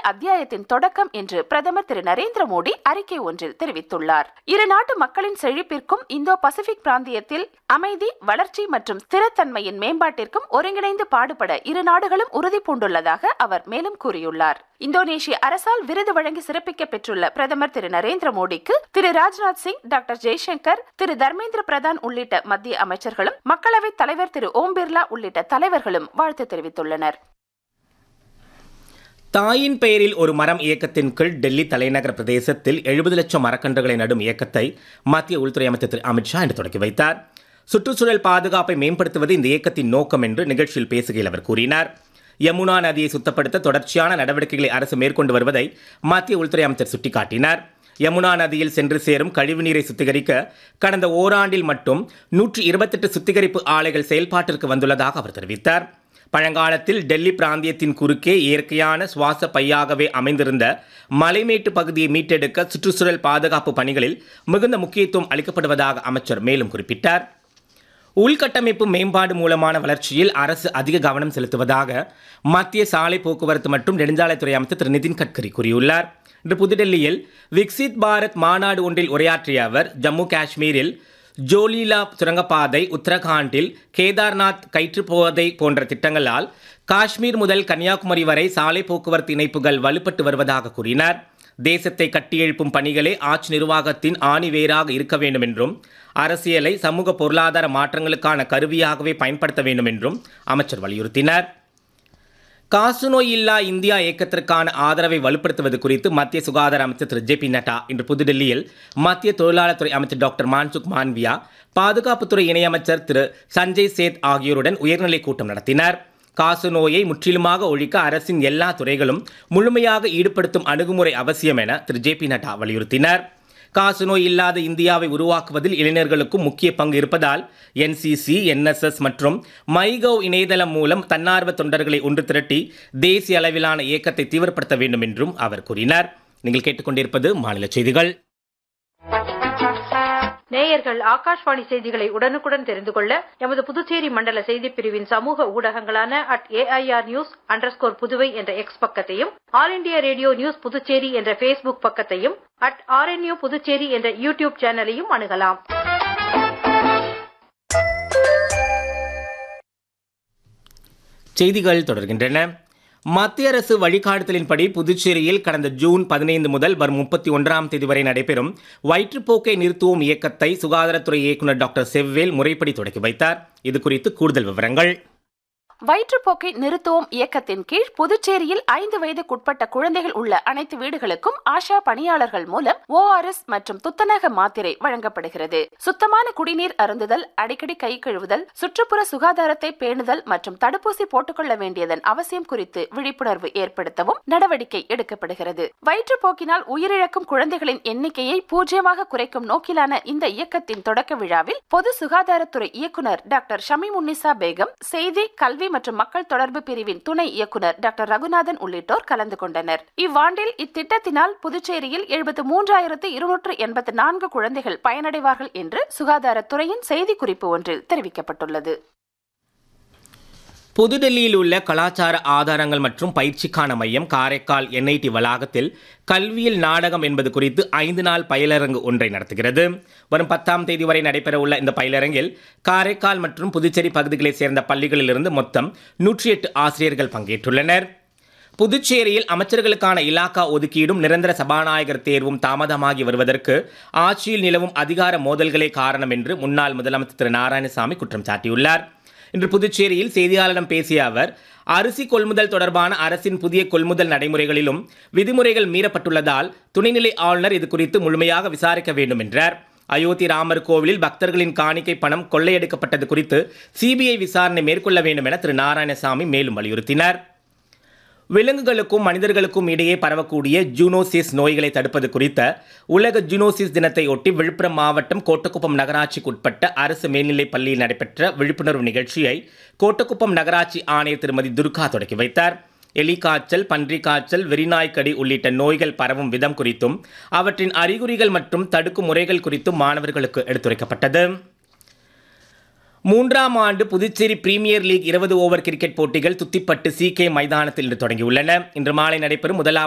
அத்தியாயத்தின் தொடக்கம் என்று பிரதமர் திரு நரேந்திர மோடி அறிக்கை ஒன்றில் தெரிவித்துள்ளார் இரு நாட்டு மக்களின் செழிப்பிற்கும் இந்தோ பசிபிக் பிராந்தியத்தில் அமைதி வளர்ச்சி மற்றும் ஸ்திரத்தன்மையின் மேம்பாட்டிற்கும் ஒருங்கிணைந்து பாடுபட இரு நாடுகளும் உறுதி பூண்டுள்ளதாக அவர் மேலும் கூறியுள்ளார் இந்தோனேஷிய அரசால் விருது வழங்கி சிறப்பிக்க பெற்றுள்ள பிரதமர் திரு நரேந்திர மோடிக்கு திரு ராஜ்நாத் சிங் டாக்டர் ஜெய்சங்கர் திரு தர்மேந்திர பிரதான் உள்ளிட்ட மத்திய அமைச்சர்களும் மக்களவைத் தலைவர் திரு ஓம் பிர்லா உள்ளிட்ட தலைவர்களும் வாழ்த்து தெரிவித்துள்ளனர் தாயின் பெயரில் ஒரு மரம் இயக்கத்தின் கீழ் டெல்லி தலைநகர் பிரதேசத்தில் எழுபது லட்சம் மரக்கன்றுகளை நடும் இயக்கத்தை மத்திய உள்துறை அமைச்சர் திரு அமித்ஷா இன்று தொடங்கி வைத்தார் சுற்றுச்சூழல் பாதுகாப்பை மேம்படுத்துவது இந்த இயக்கத்தின் நோக்கம் என்று நிகழ்ச்சியில் பேசுகையில் அவர் கூறினார் யமுனா நதியை சுத்தப்படுத்த தொடர்ச்சியான நடவடிக்கைகளை அரசு மேற்கொண்டு வருவதை மத்திய உள்துறை அமைச்சர் சுட்டிக்காட்டினார் யமுனா நதியில் சென்று சேரும் கழிவுநீரை சுத்திகரிக்க கடந்த ஓராண்டில் மட்டும் நூற்றி இருபத்தெட்டு சுத்திகரிப்பு ஆலைகள் செயல்பாட்டிற்கு வந்துள்ளதாக அவர் தெரிவித்தார் பழங்காலத்தில் டெல்லி பிராந்தியத்தின் குறுக்கே இயற்கையான சுவாச பையாகவே அமைந்திருந்த மலைமேட்டு பகுதியை மீட்டெடுக்க சுற்றுச்சூழல் பாதுகாப்பு பணிகளில் மிகுந்த முக்கியத்துவம் அளிக்கப்படுவதாக அமைச்சர் மேலும் குறிப்பிட்டார் உள்கட்டமைப்பு மேம்பாடு மூலமான வளர்ச்சியில் அரசு அதிக கவனம் செலுத்துவதாக மத்திய சாலை போக்குவரத்து மற்றும் நெடுஞ்சாலைத்துறை அமைச்சர் திரு நிதின் கட்கரி கூறியுள்ளார் இன்று புதுடெல்லியில் விக்சித் பாரத் மாநாடு ஒன்றில் உரையாற்றிய அவர் ஜம்மு காஷ்மீரில் ஜோலிலா சுரங்கப்பாதை உத்தரகாண்டில் கேதார்நாத் கயிற்றுப்போதை போன்ற திட்டங்களால் காஷ்மீர் முதல் கன்னியாகுமரி வரை சாலை போக்குவரத்து இணைப்புகள் வலுப்பட்டு வருவதாக கூறினார் தேசத்தை கட்டியெழுப்பும் பணிகளே ஆட்சி நிர்வாகத்தின் ஆணிவேராக இருக்க வேண்டும் என்றும் அரசியலை சமூக பொருளாதார மாற்றங்களுக்கான கருவியாகவே பயன்படுத்த வேண்டும் என்றும் அமைச்சர் வலியுறுத்தினார் காசநோய் இல்லா இந்தியா இயக்கத்திற்கான ஆதரவை வலுப்படுத்துவது குறித்து மத்திய சுகாதார அமைச்சர் திரு ஜே பி நட்டா இன்று புதுடெல்லியில் மத்திய தொழிலாளர் துறை அமைச்சர் டாக்டர் மான்சுக் மான்வியா பாதுகாப்புத்துறை இணையமைச்சர் திரு சஞ்சய் சேத் ஆகியோருடன் உயர்நிலை கூட்டம் நடத்தினார் காசு நோயை முற்றிலுமாக ஒழிக்க அரசின் எல்லா துறைகளும் முழுமையாக ஈடுபடுத்தும் அணுகுமுறை அவசியம் என திரு ஜே பி நட்டா வலியுறுத்தினார் காசநோய் இல்லாத இந்தியாவை உருவாக்குவதில் இளைஞர்களுக்கும் முக்கிய பங்கு இருப்பதால் என்சிசி என்எஸ்எஸ் மற்றும் மைகவ் இணையதளம் மூலம் தன்னார்வ தொண்டர்களை ஒன்று திரட்டி தேசிய அளவிலான இயக்கத்தை தீவிரப்படுத்த வேண்டும் என்றும் அவர் கூறினார் நீங்கள் கேட்டுக்கொண்டிருப்பது மாநில செய்திகள் நேயர்கள் ஆகாஷ்வாணி செய்திகளை உடனுக்குடன் தெரிந்து கொள்ள எமது புதுச்சேரி மண்டல செய்திப் பிரிவின் சமூக ஊடகங்களான at AIR news underscore Puduvai என்ற எக்ஸ் பக்கத்தையும் All India Radio News Puducherry என்ற ஃபேஸ்புக் பக்கத்தையும் அட் ஆர்என்யூ புதுச்சேரி என்ற யூடியூப் சேனலையும் அணுகலாம் செய்திகள் தொடர்கின்றன மத்திய அரசு வழிகாட்டுதலின்படி புதுச்சேரியில் கடந்த ஜூன் பதினைந்து முதல் வரும் முப்பத்தி ஒன்றாம் தேதி வரை நடைபெறும் வயிற்றுப்போக்கை நிறுத்துவோம் இயக்கத்தை சுகாதாரத்துறை இயக்குநர் டாக்டர் செவ்வேல் முறைப்படி தொடங்கி வைத்தார் இது குறித்து கூடுதல் விவரங்கள் வயிற்றுப்போக்கை நிறுத்துவோம் இயக்கத்தின் கீழ் புதுச்சேரியில் ஐந்து வயதுக்குட்பட்ட குழந்தைகள் உள்ள அனைத்து வீடுகளுக்கும் ஆஷா பணியாளர்கள் மூலம் ஓஆர்எஸ் மற்றும் துத்தநாக மாத்திரை வழங்கப்படுகிறது சுத்தமான குடிநீர் அருந்துதல் அடிக்கடி கை கழுவுதல் சுற்றுப்புற சுகாதாரத்தை பேணுதல் மற்றும் தடுப்பூசி போட்டுக்கொள்ள வேண்டியதன் அவசியம் குறித்து விழிப்புணர்வு ஏற்படுத்தவும் நடவடிக்கை எடுக்கப்படுகிறது வயிற்றுப்போக்கினால் உயிரிழக்கும் குழந்தைகளின் எண்ணிக்கையை பூஜ்ஜியமாக குறைக்கும் நோக்கிலான இந்த இயக்கத்தின் தொடக்க விழாவில் பொது சுகாதாரத்துறை இயக்குநர் டாக்டர் ஷமி முன்னிசா பேகம் செய்தி கல்வி மற்றும் மக்கள் தொடர்பு பிரிவின் துணை இயக்குநர் டாக்டர் ரகுநாதன் உள்ளிட்டோர் கலந்து கொண்டனர் இவ்வாண்டில் இத்திட்டத்தினால் புதுச்சேரியில் எழுபத்து மூன்றாயிரத்து இருநூற்று எண்பத்து நான்கு குழந்தைகள் பயனடைவார்கள் என்று சுகாதாரத்துறையின் செய்திக்குறிப்பு ஒன்றில் தெரிவிக்கப்பட்டுள்ளது புதுடெல்லியில் உள்ள கலாச்சார ஆதாரங்கள் மற்றும் பயிற்சிக்கான மையம் காரைக்கால் என்ஐடி வளாகத்தில் கல்வியில் நாடகம் என்பது குறித்து ஐந்து நாள் பயிலரங்கு ஒன்றை நடத்துகிறது வரும் பத்தாம் தேதி வரை நடைபெறவுள்ள இந்த பயிலரங்கில் காரைக்கால் மற்றும் புதுச்சேரி பகுதிகளைச் சேர்ந்த பள்ளிகளிலிருந்து மொத்தம் நூற்றி எட்டு ஆசிரியர்கள் பங்கேற்றுள்ளனர் புதுச்சேரியில் அமைச்சர்களுக்கான இலாக்கா ஒதுக்கீடும் நிரந்தர சபாநாயகர் தேர்வும் தாமதமாகி வருவதற்கு ஆட்சியில் நிலவும் அதிகார மோதல்களே காரணம் என்று முன்னாள் முதலமைச்சர் திரு நாராயணசாமி குற்றம் சாட்டியுள்ளார் இன்று புதுச்சேரியில் செய்தியாளரிடம் பேசிய அவர் அரிசி கொள்முதல் தொடர்பான அரசின் புதிய கொள்முதல் நடைமுறைகளிலும் விதிமுறைகள் மீறப்பட்டுள்ளதால் துணைநிலை ஆளுநர் இது குறித்து முழுமையாக விசாரிக்க வேண்டும் என்றார் அயோத்தி ராமர் கோவிலில் பக்தர்களின் காணிக்கை பணம் கொள்ளையடிக்கப்பட்டது குறித்து சிபிஐ விசாரணை மேற்கொள்ள வேண்டும் என திரு நாராயணசாமி மேலும் வலியுறுத்தினார் விலங்குகளுக்கும் மனிதர்களுக்கும் இடையே பரவக்கூடிய ஜூனோசிஸ் நோய்களை தடுப்பது குறித்த உலக ஜூனோசிஸ் தினத்தை ஒட்டி விழுப்புரம் மாவட்டம் கோட்டக்குப்பம் நகராட்சிக்கு உட்பட்ட அரசு மேல்நிலைப் பள்ளியில் நடைபெற்ற விழிப்புணர்வு நிகழ்ச்சியை கோட்டக்குப்பம் நகராட்சி ஆணையர் திருமதி துர்கா தொடங்கி வைத்தார் எலிக்காய்ச்சல் பன்றிக் காய்ச்சல் வெறிநாய்க்கடி உள்ளிட்ட நோய்கள் பரவும் விதம் குறித்தும் அவற்றின் அறிகுறிகள் மற்றும் தடுக்கும் முறைகள் குறித்தும் மாணவர்களுக்கு எடுத்துரைக்கப்பட்டது மூன்றாம் ஆண்டு புதுச்சேரி பிரீமியர் லீக் இருபது ஓவர் கிரிக்கெட் போட்டிகள் துத்திப்பட்டு சி கே மைதானத்தில் இன்று தொடங்கியுள்ளன இன்று மாலை நடைபெறும் முதலாவது